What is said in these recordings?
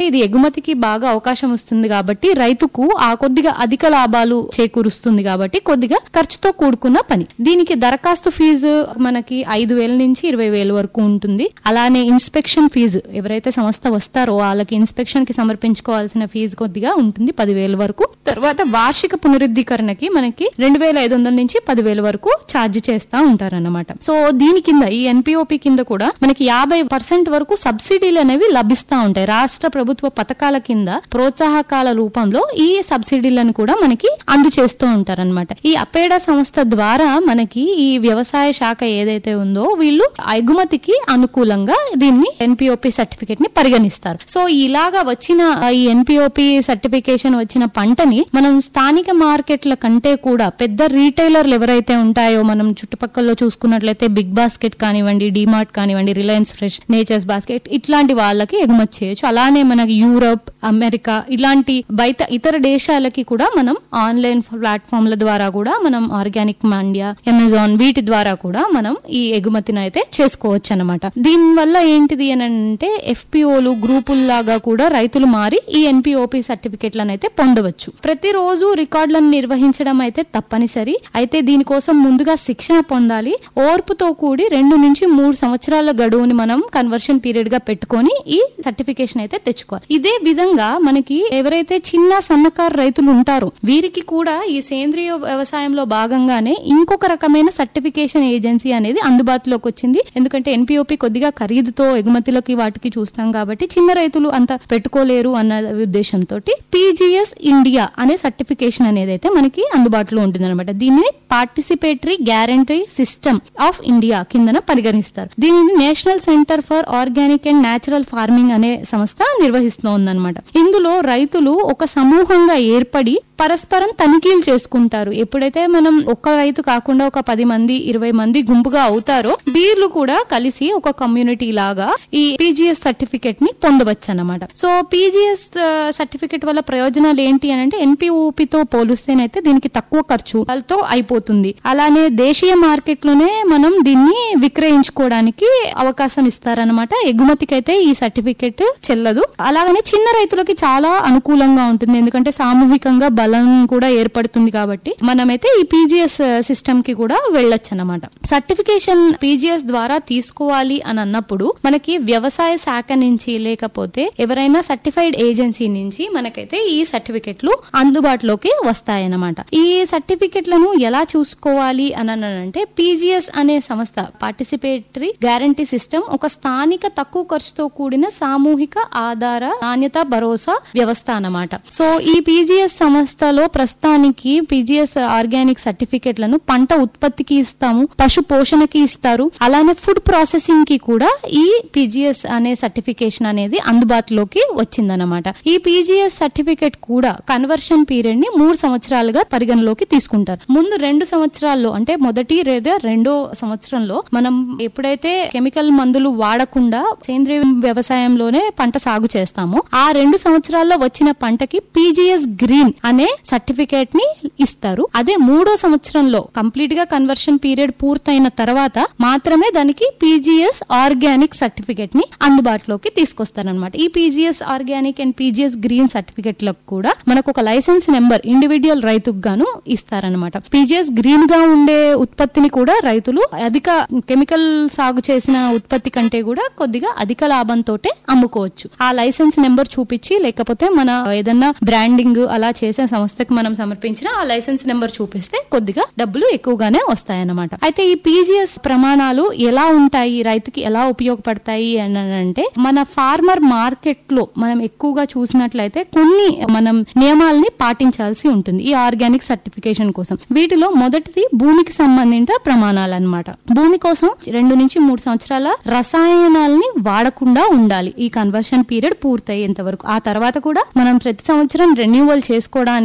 ఇది ఎగుమతికి బాగా అవకాశం వస్తుంది కాబట్టి రైతుకు ఆ కొద్దిగా అధిక లాభాలు చేకూరుస్తుంది కాబట్టి కొద్దిగా ఖర్చుతో కూడుకున్న పని దీనికి దరఖాస్తు ఫీజు మనకి ఐదు వేల నుంచి ఇరవై వేల వరకు ఉంటుంది అలానే ఇన్స్పెక్షన్ ఫీజు ఎవరైతే సంస్థ వస్తారో వాళ్ళకి ఇన్స్పెక్షన్ కి సమర్పించుకోవాల్సిన ఫీజు కొద్దిగా ఉంటుంది పదివేల వరకు తర్వాత వార్షిక పునరుద్ధీకరణకి మనకి రెండు వేల ఐదు వందల నుంచి పదివేల వరకు ఛార్జ్ చేస్తా ఉంటారన్నమాట సో దీని కింద ఈ ఎన్పిఓపి కింద కూడా మనకి యాభై పర్సెంట్ వరకు సబ్సిడీలు అనేవి లభిస్తా ఉంటాయి రాష్ట్ర ప్రభుత్వ పథకాల కింద ప్రోత్సాహకాల రూపంలో ఈ సబ్సిడీలను కూడా మనకి అందజేస్తూ ఉంటారన్నమాట ఈ అపేడా సంస్థ ద్వారా మనకి ఈ వ్యవసాయ శాఖ ఏదైతే ఉందో వీళ్ళు ఎగుమతికి అనుకూలంగా దీన్ని ఎన్పిఓపి సర్టిఫికేట్ ని పరిగణిస్తారు సో ఇలాగా వచ్చిన ఆ, ఈ ఎన్పిఓపి సర్టిఫికేషన్ వచ్చిన పంటని మనం స్థానిక మార్కెట్ల కంటే కూడా పెద్ద రీటైలర్లు ఎవరైతే ఉంటాయో మనం చుట్టుపక్కల చూసుకున్నట్లయితే బిగ్ బాస్కెట్ కానివ్వండి డిమార్ట్ కానివ్వండి రిలయన్స్ ఫ్రెష్ నేచర్స్ బాస్కెట్ ఇట్లాంటి వాళ్ళకి ఎగుమతి చేయొచ్చు అలానే మనకి యూరప్ అమెరికా ఇలాంటి బయట ఇతర దేశాలకి కూడా మనం ఆన్లైన్ ప్లాట్ఫామ్ల ద్వారా కూడా మనం ఆర్గానిక్ మండియా అమెజాన్ వీటి ద్వారా కూడా మనం ఈ ఎగుమతిని అయితే చేసుకోవచ్చు అనమాట దీని వల్ల ఏంటిది అని అంటే ఎఫ్పిఓలు గ్రూపుల్లాగా కూడా రైతులు మారి ఈ ఎన్పిఓపి సర్టిఫికెట్లను అయితే పొందవచ్చు ప్రతిరోజు రికార్డులను నిర్వహించడం అయితే తప్పనిసరి అయితే దీనికోసం ముందుగా శిక్షణ పొందాలి ఓర్పుతో కూడి రెండు నుంచి మూడు సంవత్సరాల గడువుని మనం కన్వర్షన్ పీరియడ్ గా పెట్టుకొని ఈ సర్టిఫికేషన్ అయితే తెచ్చుకోవాలి ఇదే విధంగా మనకి ఎవరైతే చిన్న సన్నకారు రైతులు ఉంటారో వీరికి కూడా ఈ సేంద్రియ వ్యవసాయంలో భాగంగానే ఇంకొక రకమైన సర్టిఫికేషన్ ఏజెన్సీ అనేది అందుబాటులోకి వచ్చింది ఎందుకంటే ఎన్పిఓపి కొద్దిగా ఖరీదుతో ఎగుమతులకి వాటికి చూస్తాం కాబట్టి చిన్న రైతులు అంత పెట్టుకోలేరు అన్న ఉద్దేశంతో పీజీఎస్ ఇండియా అనే సర్టిఫికేషన్ అనేది అయితే మనకి అందుబాటులో ఉంటుంది అనమాట దీనిని participatory guarantee system of India కిందన పరిగణిస్తారు దీనిని national centre for organic and natural farming అనే సంస్థ నిర్వహిస్తోందన్నమాట ఇందులో రైతులు ఒక సమూహంగా ఏర్పడి పరస్పరం తనిఖీలు చేసుకుంటారు ఎప్పుడైతే మనం ఒక్క రైతు కాకుండా ఒక పది మంది ఇరవై మంది గుంపుగా అవుతారో వీళ్ళు కూడా కలిసి ఒక కమ్యూనిటీ లాగా ఈ పీజీఎస్ సర్టిఫికేట్ ని పొందవచ్చు అన్నమాట సో పీజీఎస్ సర్టిఫికేట్ వల్ల ప్రయోజనాలు ఏంటి అని అంటే ఎన్పిఓపితో పోలిస్తేనైతే దీనికి తక్కువ ఖర్చులతో అయిపోతుంది అలానే దేశీయ మార్కెట్ లోనే మనం దీన్ని విక్రయించుకోవడానికి అవకాశం ఇస్తారనమాట ఎగుమతికి అయితే ఈ సర్టిఫికేట్ చెల్లదు అలాగనే చిన్న రైతులకి చాలా అనుకూలంగా ఉంటుంది ఎందుకంటే సామూహికంగా బలం కూడా ఏర్పడుతుంది కాబట్టి మనమైతే ఈ పీజీఎస్ సిస్టమ్ కి కూడా వెళ్ళొచ్చు అనమాట సర్టిఫికేషన్ పీజీఎస్ ద్వారా తీసుకోవాలి అని అన్నప్పుడు మనకి వ్యవసాయ శాఖ నుంచి లేకపోతే ఎవరైనా సర్టిఫైడ్ ఏజెన్సీ నుంచి మనకైతే ఈ సర్టిఫికెట్లు అందుబాటులోకి వస్తాయన్నమాట ఈ సర్టిఫికెట్లను ఎలా చూసుకోవాలి అని అంటే పీజీఎస్ అనే సంస్థ పార్టిసిపేటరీ గ్యారంటీ సిస్టమ్ ఒక స్థానిక తక్కువ ఖర్చుతో కూడిన సామూహిక ఆధార నాణ్యత భరోసా వ్యవస్థ అన్నమాట సో ఈ పీజీఎస్ సంస్థలో ప్రస్తుతానికి పీజీఎస్ ఆర్గానిక్ సర్టిఫికెట్లను పంట ఉత్పత్తికి ఇస్తాము పశు పోషణకి ఇస్తారు అలానే ఫుడ్ ప్రాసెసింగ్ కి కూడా ఈ పీజీఎస్ అనే సర్టిఫికేషన్ అనేది అందుబాటులోకి వచ్చిందనమాట ఈ పీజీఎస్ సర్టిఫికేట్ కూడా కన్వర్షన్ పీరియడ్ ని మూడు సంవత్సరాలుగా పరిగణలోకి తీసుకుంటారు ముందు రెండు సంవత్సరాల్లో అంటే మొదటి లేదా రెండో సంవత్సరంలో మనం ఎప్పుడైతే కెమికల్ మందులు వాడకుండా సేంద్రియ వ్యవసాయంలోనే పంట సాగు చేస్తామో ఆ రెండు సంవత్సరాల్లో వచ్చిన పంటకి పీజీఎస్ గ్రీన్ అనే సర్టిఫికేట్ ని ఇస్తారు అదే మూడో సంవత్సరంలో కంప్లీట్ గా కన్వర్షన్ పీరియడ్ పూర్తయిన తర్వాత మాత్రమే దానికి పీజీఎస్ ఆర్గానిక్ సర్టిఫికేట్ ని అందుబాటులోకి తీసుకొస్తారనమాట ఈ PGS organic and PGS green సర్టిఫికేట్లకు కూడా మనకు ఒక లైసెన్స్ నెంబర్ ఇండివిజువల్ రైతుకు గాను ఇస్తారనమాట పీజీఎస్ గ్రీన్ గా ఉండే ఉత్పత్తిని కూడా రైతులు అధిక కెమికల్ సాగు చేసిన ఉత్పత్తి కంటే కూడా కొద్దిగా అధిక లాభంతో అమ్ముకోవచ్చు ఆ లైసెన్స్ నెంబర్ చూపించి లేకపోతే మన ఏదన్నా బ్రాండింగ్ అలా చేసే సంస్థకి మనం సమర్పించిన ఆ లైసెన్స్ నెంబర్ చూపిస్తే కొద్దిగా డబ్బులు ఎక్కువగానే వస్తాయన్నమాట అయితే ఈ పీజీఎస్ ప్రమాణాలు ఎలా ఉంటాయి రైతుకి ఎలా ఉపయోగపడతాయి అని అంటే మన ఫార్మర్ మార్కెట్ లో మనం ఎక్కువగా చూసినట్లయితే కొన్ని మనం నియమాల్ని పాటించాల్సి ఉంటుంది ఈ ఆర్గానిక్ సర్టిఫికేషన్ కోసం వీటిలో మొదటిది భూమికి సంబంధించిన ప్రమాణాలు అన్నమాట భూమి కోసం రెండు నుంచి మూడు సంవత్సరాల రసాయనాల్ని వాడకుండా ఉండాలి ఈ కన్వర్షన్ పీరియడ్ పూర్తయ్యేంత వరకు ఆ తర్వాత కూడా మనం ప్రతి సంవత్సరం రెన్యువల్ చేసుకోవడానికి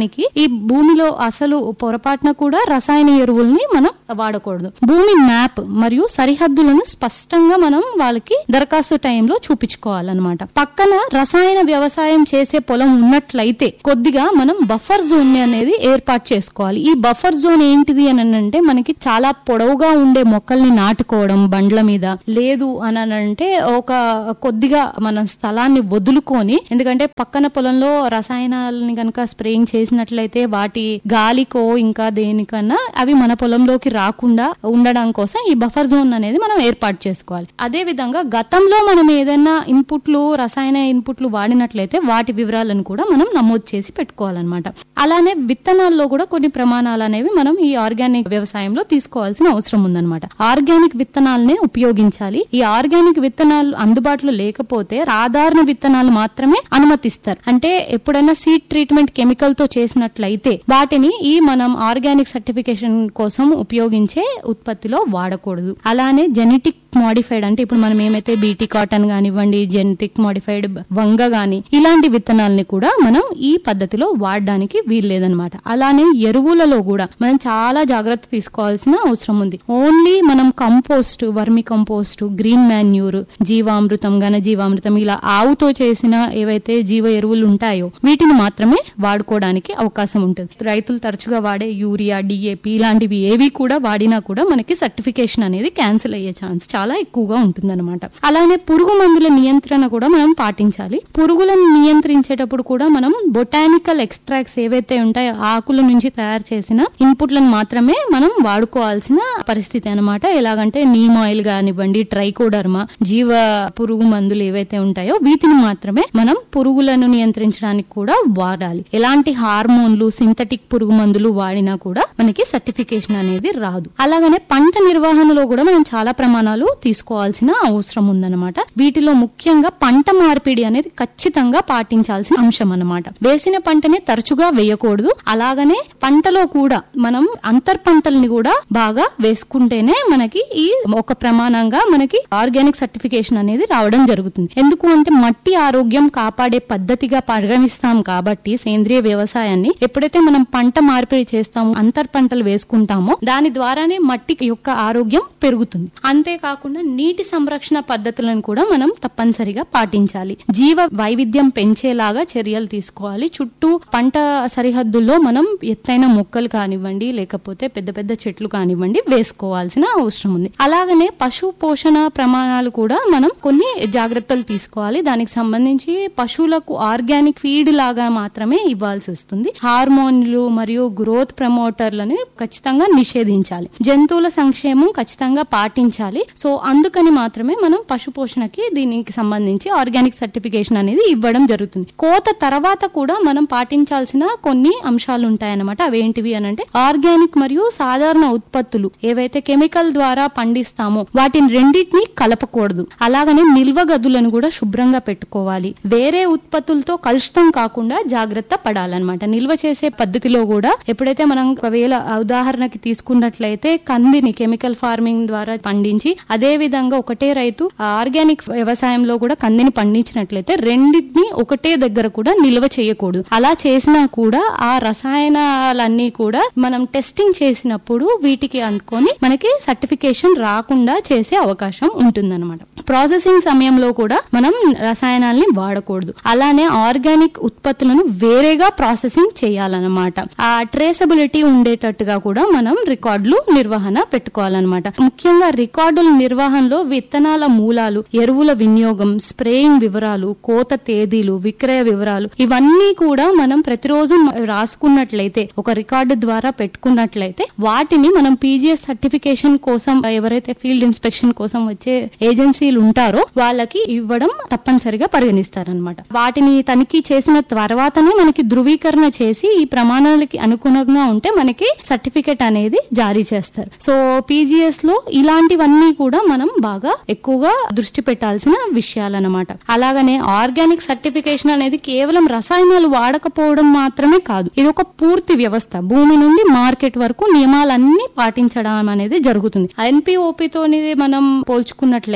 పెంచడానికి ఈ భూమిలో అసలు పొరపాటున కూడా రసాయన ఎరువుల్ని మనం వాడకూడదు భూమి మ్యాప్ మరియు సరిహద్దులను స్పష్టంగా మనం వాళ్ళకి దరఖాస్తు టైంలో చూపించుకోవాలన్నమాట పక్కన రసాయన వ్యవసాయం చేసే పొలం ఉన్నట్లయితే కొద్దిగా మనం బఫర్ జోన్ అనేది ఏర్పాటు చేసుకోవాలి ఈ బఫర్ జోన్ ఏంటిది అని అంటే మనకి చాలా పొడవుగా ఉండే మొక్కల్ని నాటుకోవడం బండ్ల మీద లేదు అని అంటే ఒక కొద్దిగా మన స్థలాన్ని వదులుకొని ఎందుకంటే పక్కన పొలంలో రసాయనాలని కనుక స్ప్రేయింగ్ చేసినట్లయితే వాటి గాలికో ఇంకా దేనికన్నా అవి మన పొలంలోకి రాకుండా ఉండడం కోసం ఈ బఫర్ జోన్ అనేది మనం ఏర్పాటు చేసుకోవాలి అదే విధంగా గతంలో మనం ఏదైనా ఇన్పుట్లు రసాయన ఇన్పుట్లు వాడినట్లయితే వాటి వివరాలను కూడా మనం నమోదు చేసి పెట్టుకోవాలన్నమాట అలానే విత్తనాల్లో కూడా కొన్ని ప్రమాణాలు అనేవి మనం ఈ ఆర్గానిక్ వ్యవసాయంలో తీసుకోవాల్సిన అవసరం ఉందన్నమాట ఆర్గానిక్ విత్తనాలనే ఉపయోగించాలి ఈ ఆర్గానిక్ విత్తనాలు అందుబాటులో లేకపోతే సాధారణ విత్తనాలు మాత్రమే అనుమతిస్తారు అంటే ఎప్పుడైనా సీడ్ ట్రీట్మెంట్ కెమికల్ తో చేసినట్లయితే వాటిని ఈ మనం ఆర్గానిక్ సర్టిఫికేషన్ కోసం ఉపయోగించే ఉత్పత్తిలో వాడకూడదు అలానే జెనెటిక్ మాడిఫైడ్ అంటే ఇప్పుడు మనం ఏమైతే బీటీ కాటన్ కానివ్వండి జెనెటిక్ మాడిఫైడ్ వంగ గాని ఇలాంటి విత్తనాలని కూడా మనం ఈ పద్ధతిలో వాడడానికి వీల్లేదనమాట అలానే ఎరువులలో కూడా మనం చాలా జాగ్రత్త తీసుకోవాల్సిన అవసరం ఉంది ఓన్లీ మనం compost vermicompost green manure జీవామృతం ఘన జీవామృతం ఇలా ఆవుతో చేసిన ఏవైతే జీవ ఎరువులు ఉంటాయో వీటిని మాత్రమే వాడుకోవడానికి అవకాశం ఉంటుంది రైతులు తరచుగా వాడే యూరియా డిఏపి ఇలాంటివి ఏవి కూడా వాడినా కూడా మనకి సర్టిఫికేషన్ అనేది క్యాన్సిల్ అయ్యే ఛాన్స్ చాలా ఎక్కువగా ఉంటుందన్నమాట అలానే పురుగు మందుల నియంత్రణ కూడా మనం పాటించాలి పురుగులను నియంత్రించేటప్పుడు కూడా మనం బొటానికల్ ఎక్స్ట్రాక్ట్స్ ఏవైతే ఉంటాయో ఆకుల నుంచి తయారు చేసిన ఇన్పుట్లను మాత్రమే మనం వాడుకోవాల్సిన పరిస్థితి అనమాట ఎలాగంటే నీమ్ ఆయిల్ కానివ్వండి ట్రైకోడర్మా జీవ పురుగు మందులు ఏవైతే ఉంటాయో వీటిని మాత్రమే మనం పురుగులను నియంత్రించడానికి కూడా వాడాలి ఎలాంటి హార్మోన్లు సింథటిక్ పురుగు మందులు వాడినా కూడా మనకి సర్టిఫికేషన్ అనేది రాదు అలాగనే పంట నిర్వహణలో కూడా మనం చాలా ప్రమాణాలు తీసుకోవాల్సిన అవసరం ఉందన్నమాట వీటిలో ముఖ్యంగా పంట మార్పిడి అనేది ఖచ్చితంగా పాటించాల్సిన అంశం అన్నమాట వేసిన పంటని తరచుగా వేయకూడదు అలాగనే పంటలో కూడా మనం అంతర్ పంటల్ని కూడా బాగా వేసుకుంటేనే మనకి ఈ ఒక ప్రమాణంగా మనకి ఆర్గానిక్ సర్టిఫికేషన్ అనేది రావడం జరుగుతుంది ఎందుకు అంటే మట్టి ఆరోగ్యం కాపాడే పద్ధతిగా పరిగణిస్తాం కాబట్టి సేంద్రియ వ్యవసాయాన్ని ఎప్పుడైతే మనం పంట మార్పిడి చేస్తామో అంతర్ పంటలు వేసుకుంటామో దాని ద్వారానే మట్టి యొక్క ఆరోగ్యం పెరుగుతుంది అంతేకాకుండా నీటి సంరక్షణ పద్ధతులను కూడా మనం తప్పనిసరిగా పాటించాలి జీవ వైవిధ్యం పెంచేలాగా చర్యలు తీసుకోవాలి చుట్టూ పంట సరిహద్దుల్లో మనం ఎత్తైన మొక్కలు కానివ్వండి లేకపోతే పెద్ద పెద్ద చెట్లు కానివ్వండి వేసుకోవాల్సిన అవసరం ఉంది అలాగనే పశు పోషణ ప్రమాణాలు కూడా మనం కొన్ని జాగ్రత్తలు తీసుకోవాలి దానికి సంబంధించి పశువులకు ఆర్గానిక్ ఫీడ్ లాగా మాత్రమే ఇవ్వాల్సి వస్తుంది హార్మోన్లు మరియు గ్రోత్ ప్రమోటర్లను ఖచ్చితంగా నిషేధించాలి జంతువుల సంక్షేమం ఖచ్చితంగా పాటించాలి సో అందుకని మాత్రమే మనం పశు పోషణకి దీనికి సంబంధించి ఆర్గానిక్ సర్టిఫికేషన్ అనేది ఇవ్వడం జరుగుతుంది కోత తర్వాత కూడా మనం పాటించాల్సిన కొన్ని అంశాలు ఉంటాయన్నమాట అవేంటివి అని అంటే ఆర్గానిక్ మరియు సాధారణ ఉత్పత్తులు ఏవైతే కెమికల్ ద్వారా పండిస్తామో వాటిని రెండింటిని కలపకూడదు అలాగనే నిల్వ గదులను కూడా శుభ్రంగా పెట్టుకోవాలి వేరే ఉత్పత్తులతో కలుషితం కాకుండా జాగ్రత్త పడాలన్నమాట నిల్వ చేసే పద్ధతిలో కూడా ఎప్పుడైతే మనం ఒకవేళ ఉదాహరణకి తీసుకున్నట్లయితే కందిని కెమికల్ ఫార్మింగ్ ద్వారా పండించి అదే విధంగా ఒకటే రైతు ఆర్గానిక్ వ్యవసాయంలో కూడా కందిని పండించినట్లయితే రెండింటిని ఒకటే దగ్గర కూడా నిల్వ చేయకూడదు అలా చేసినా కూడా ఆ రసాయనాలన్నీ కూడా మనం టెస్టింగ్ చేసినప్పుడు వీటికి అనుకొని మనకి సర్టిఫికేషన్ రాకుండా చేసే అవకాశం ఉంటుందన్నమాట ప్రాసెసింగ్ సమయంలో కూడా మనం రసాయనాల్ని వాడకూడదు అలానే ఆర్గానిక్ ఉత్పత్తులను వేరేగా ప్రాసెసింగ్ చేయాలన్నమాట ఆ ట్రేసబిలిటీ ఉండేటట్టుగా కూడా మనం రికార్డులు నిర్వహణ పెట్టుకోవాలన్నమాట ముఖ్యంగా రికార్డుల నిర్వహణలో విత్తనాల మూలాలు ఎరువుల వినియోగం స్ప్రేయింగ్ వివరాలు కోత తేదీలు విక్రయ వివరాలు ఇవన్నీ కూడా మనం ప్రతిరోజు రాసుకున్నట్లయితే ఒక రికార్డు ద్వారా పెట్టుకున్నట్లయితే వాటిని మనం పీజీఎస్ సర్టిఫికేషన్ కోసం ఎవరైతే ఫీల్డ్ ఇన్స్పెక్షన్ కోసం వచ్చే ఏజెన్సీలు ఉంటారో వాళ్ళకి ఇవ్వడం తప్పనిసరిగా పరిగణిస్తారనమాట వాటిని తనిఖీ చేసిన తర్వాతనే మనకి ధృవీకరణ చేసి ఈ ప్రమాణాలకి అనుగుణంగా ఉంటే మనకి సర్టిఫికేట్ అనేది జారీ చేస్తారు సో పీజీఎస్ లో ఇలాంటివన్నీ కూడా మనం బాగా ఎక్కువగా దృష్టి పెట్టాల్సిన విషయాలన్నమాట అలాగనే ఆర్గానిక్ సర్టిఫికేషన్ అనేది కేవలం రసాయనాలు వాడకపోవడం మాత్రమే కాదు ఇది ఒక పూర్తి వ్యవస్థ భూమి నుండి మార్కెట్ వరకు నియమాలన్నీ పాటించడం అనేది జరుగుతుంది ఎన్పిఓపితో మనం పోల్చుకున్నట్లయితే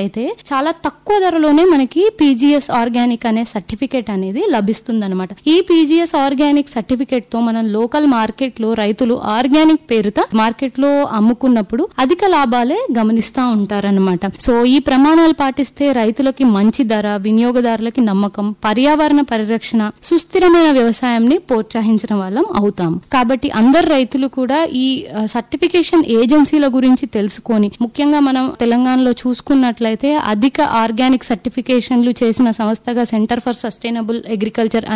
చాలా తక్కువ ధరలోనే మనకి పీజీఎస్ ఆర్గానిక్ అనే సర్టిఫికేట్ అనేది లభిస్తుంది అనమాట ఈ పీజీఎస్ ఆర్గానిక్ సర్టిఫికేట్ తో మనం లోకల్ మార్కెట్ లో రైతులు ఆర్గానిక్ పేరుతో మార్కెట్ లో అమ్ముకున్నప్పుడు అధిక లాభాలే గమనిస్తా ఉంటారన్నమాట సో ఈ ప్రమాణాలు పాటిస్తే రైతులకి మంచి ధర వినియోగదారులకి నమ్మకం పర్యావరణ పరిరక్షణ సుస్థిరమైన వ్యవసాయంని ప్రోత్సహించడం వాళ్ళం అవుతాం కాబట్టి అందరు రైతులు కూడా ఈ ఆ, సర్టిఫికేషన్ ఏజెన్సీల గురించి తెలుసుకొని ముఖ్యంగా మనం తెలంగాణలో చూసుకున్నట్లయితే అధిక ఆర్గానిక్ సర్టిఫికేషన్లు చేసిన సంస్థగా సెంటర్ ఫర్ సస్టైనబుల్ అగ్రికల్చర్